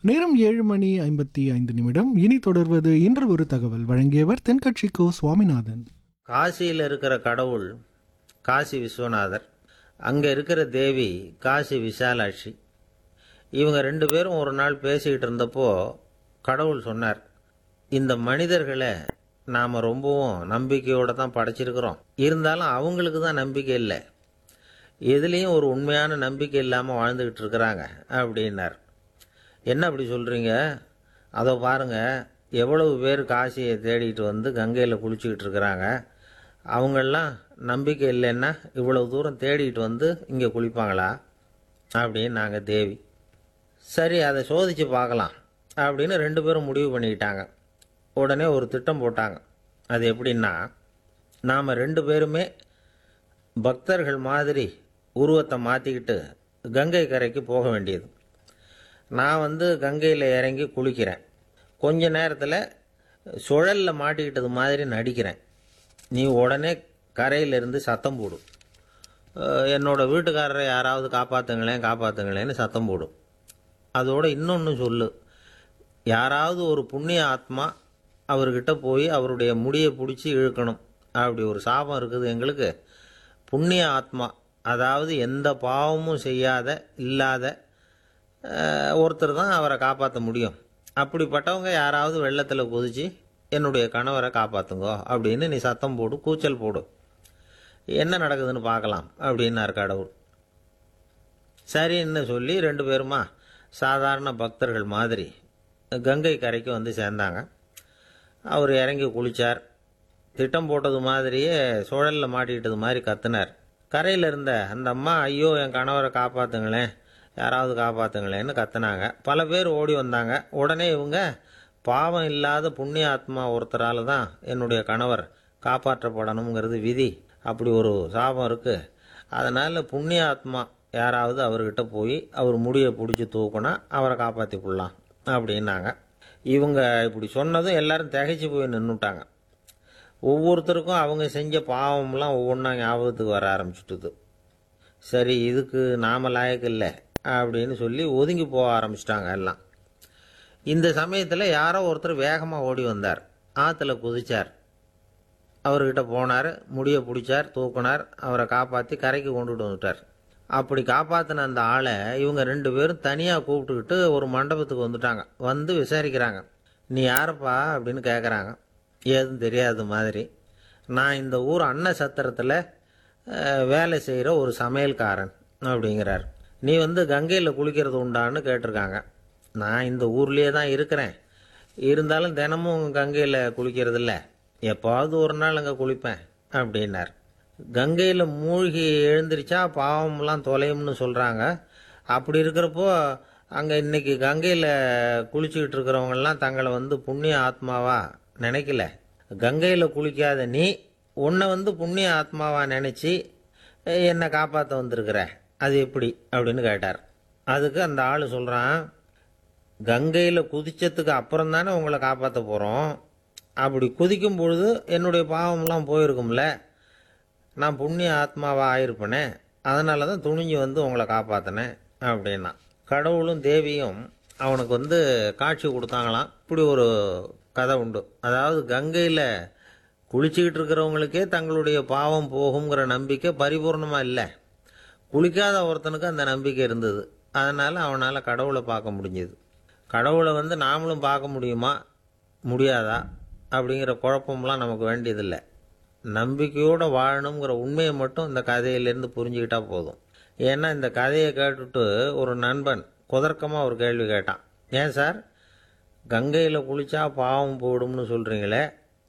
நேரம் ஏழு மணி ஐம்பத்தி ஐந்து நிமிடம் இனி தொடர்வது இன்று ஒரு தகவல் வழங்கியவர் தென்கட்சிக்கோ சுவாமிநாதன் காசியில் இருக்கிற கடவுள் காசி விஸ்வநாதர் அங்கே இருக்கிற தேவி காசி விசாலாட்சி இவங்க ரெண்டு பேரும் ஒரு நாள் பேசிக்கிட்டு இருந்தப்போ கடவுள் சொன்னார் இந்த மனிதர்களை நாம் ரொம்பவும் நம்பிக்கையோடு தான் படைச்சிருக்கிறோம் இருந்தாலும் அவங்களுக்கு தான் நம்பிக்கை இல்லை எதுலேயும் ஒரு உண்மையான நம்பிக்கை இல்லாமல் வாழ்ந்துக்கிட்டு இருக்கிறாங்க அப்படின்னார் என்ன அப்படி சொல்கிறீங்க அதோ பாருங்கள் எவ்வளவு பேர் காசியை தேடிட்டு வந்து கங்கையில் குளிச்சுக்கிட்டு இருக்கிறாங்க அவங்கெல்லாம் நம்பிக்கை இல்லைன்னா இவ்வளவு தூரம் தேடிட்டு வந்து இங்கே குளிப்பாங்களா அப்படின்னு நாங்கள் தேவி சரி அதை சோதித்து பார்க்கலாம் அப்படின்னு ரெண்டு பேரும் முடிவு பண்ணிக்கிட்டாங்க உடனே ஒரு திட்டம் போட்டாங்க அது எப்படின்னா நாம் ரெண்டு பேருமே பக்தர்கள் மாதிரி உருவத்தை மாற்றிக்கிட்டு கங்கை கரைக்கு போக வேண்டியது நான் வந்து கங்கையில் இறங்கி குளிக்கிறேன் கொஞ்ச நேரத்தில் சுழலில் மாட்டிக்கிட்டது மாதிரி நடிக்கிறேன் நீ உடனே கரையிலிருந்து சத்தம் போடும் அஹ் என்னோட வீட்டுக்காரரை யாராவது காப்பாற்றுங்களேன் காப்பாற்றுங்களேன்னு சத்தம் போடும் அதோட இன்னொன்று சொல்லு யாராவது ஒரு புண்ணிய ஆத்மா அவர்கிட்ட போய் அவருடைய முடியை பிடிச்சி இழுக்கணும் அப்படி ஒரு சாபம் இருக்குது எங்களுக்கு புண்ணிய ஆத்மா அதாவது எந்த பாவமும் செய்யாத இல்லாத அஹ், ஒருத்தர் தான் அவரை காப்பாற்ற முடியும் அப்படிப்பட்டவங்க யாராவது வெள்ளத்தில் குதிச்சு என்னுடைய கணவரை காப்பாற்றுங்கோ அப்படின்னு நீ சத்தம் போடு கூச்சல் போடு என்ன நடக்குதுன்னு பார்க்கலாம் அப்படின்னார் கடவுள் சரின்னு சொல்லி ரெண்டு பேருமா சாதாரண பக்தர்கள் மாதிரி கங்கை கரைக்கு வந்து சேர்ந்தாங்க அவர் இறங்கி குளித்தார் திட்டம் போட்டது மாதிரியே சுழலில் மாட்டிக்கிட்டது மாதிரி கத்துனார் கரையில் இருந்த அந்த அம்மா ஐயோ என் கணவரை காப்பாற்றுங்களேன் யாராவது காப்பாற்றுங்களேன்னு கத்துனாங்க பல பேர் ஓடி வந்தாங்க உடனே இவங்க பாவம் இல்லாத புண்ணிய ஆத்மா ஒருத்தரால் தான் என்னுடைய கணவர் காப்பாற்றப்படணுங்கிறது விதி அப்படி ஒரு சாபம் இருக்குது அதனால் புண்ணிய ஆத்மா யாராவது அவர்கிட்ட போய் அவர் முடியை பிடிச்சி தூக்குனா அவரை காப்பாற்றி கொள்ளலாம் அப்படின்னாங்க இவங்க இப்படி சொன்னதும் எல்லாரும் திகைச்சு போய் நின்றுட்டாங்க ஒவ்வொருத்தருக்கும் அவங்க செஞ்ச பாவம்லாம் ஒவ்வொன்றா ஞாபகத்துக்கு வர ஆரம்பிச்சுட்டுது சரி இதுக்கு நாம லாயக்கு இல்லை அப்படின்னு சொல்லி ஒதுங்கி போக ஆரம்பிச்சிட்டாங்க எல்லாம் இந்த சமயத்தில் யாரோ ஒருத்தர் வேகமாக ஓடி வந்தார் ஆற்றுல குதிச்சார் அவர்கிட்ட போனார் முடியை பிடிச்சார் தூக்குனார் அவரை காப்பாற்றி கரைக்கு கொண்டுட்டு வந்துட்டார் அப்படி காப்பாற்றின அந்த ஆளை இவங்க ரெண்டு பேரும் தனியாக கூப்பிட்டுக்கிட்டு ஒரு மண்டபத்துக்கு வந்துட்டாங்க வந்து விசாரிக்கிறாங்க நீ யாருப்பா அப்படின்னு கேட்குறாங்க ஏதும் தெரியாத மாதிரி நான் இந்த ஊர் அன்ன சத்திரத்தில் அஹ், வேலை செய்கிற ஒரு சமையல்காரன் அப்படிங்கிறார் நீ வந்து கங்கையில் குளிக்கிறது உண்டான்னு கேட்டிருக்காங்க நான் இந்த ஊர்லேயே தான் இருக்கிறேன் இருந்தாலும் தினமும் கங்கையில் குளிக்கிறது இல்லை எப்பாவது ஒரு நாள் அங்கே குளிப்பேன் அப்படின்னார் கங்கையில் மூழ்கி எழுந்திரிச்சா பாவம்லாம் தொலையும்னு சொல்கிறாங்க அப்படி இருக்கிறப்போ அங்கே இன்னைக்கு கங்கையில் குளிச்சுக்கிட்டு இருக்கிறவங்கெல்லாம் தங்களை வந்து புண்ணிய ஆத்மாவா நினைக்கல கங்கையில் குளிக்காத நீ உன்னை வந்து புண்ணிய ஆத்மாவா நினச்சி என்னை காப்பாற்ற வந்திருக்கிற அது எப்படி அப்படின்னு கேட்டார் அதுக்கு அந்த ஆள் சொல்கிறான் கங்கையில் குதிச்சதுக்கு அப்புறம் தானே உங்களை காப்பாற்ற போகிறோம் அப்படி குதிக்கும் பொழுது என்னுடைய பாவம்லாம் போயிருக்கும்ல நான் புண்ணிய ஆத்மாவா ஆயிருப்பேனே அதனால தான் துணிஞ்சு வந்து உங்களை காப்பாற்றினேன் அப்படின்னா கடவுளும் தேவியும் அவனுக்கு வந்து காட்சி கொடுத்தாங்களாம் இப்படி ஒரு கதை உண்டு அதாவது கங்கையில் குளிச்சுக்கிட்டு இருக்கிறவங்களுக்கே தங்களுடைய பாவம் போகுங்கிற நம்பிக்கை பரிபூர்ணமாக இல்லை குளிக்காத ஒருத்தனுக்கு அந்த நம்பிக்கை இருந்தது அதனால் அவனால் கடவுளை பார்க்க முடிஞ்சது கடவுளை வந்து நாமளும் பார்க்க முடியுமா முடியாதா அப்படிங்கிற குழப்பம்லாம் நமக்கு வேண்டியதில்லை நம்பிக்கையோடு வாழணுங்கிற உண்மையை மட்டும் இந்த கதையிலேருந்து புரிஞ்சுக்கிட்டா போதும் ஏன்னா இந்த கதையை கேட்டுட்டு ஒரு நண்பன் குதர்க்கமாக ஒரு கேள்வி கேட்டான் ஏன் சார் கங்கையில் குளிச்சா பாவம் போடும்னு சொல்கிறீங்களே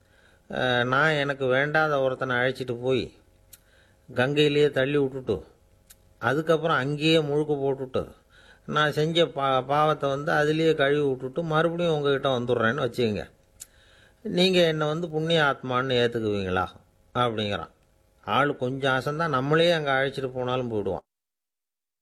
அஹ், நான் எனக்கு வேண்டாத ஒருத்தனை அழைச்சிட்டு போய் கங்கையிலேயே தள்ளி விட்டுட்டு அதுக்கப்புறம் அங்கேயே முழுக்க போட்டுட்டு நான் செஞ்ச பா பாவத்தை வந்து அதுலேயே கழுவி விட்டுட்டு மறுபடியும் உங்ககிட்ட வந்துடுறேன்னு வச்சுக்கோங்க நீங்கள் என்னை வந்து புண்ணிய ஆத்மான்னு ஏற்றுக்குவீங்களா அப்படிங்கிறான் ஆள் கொஞ்சம் அசந்தான் நம்மளே அங்கே அழைச்சிட்டு போனாலும் போயிடுவான்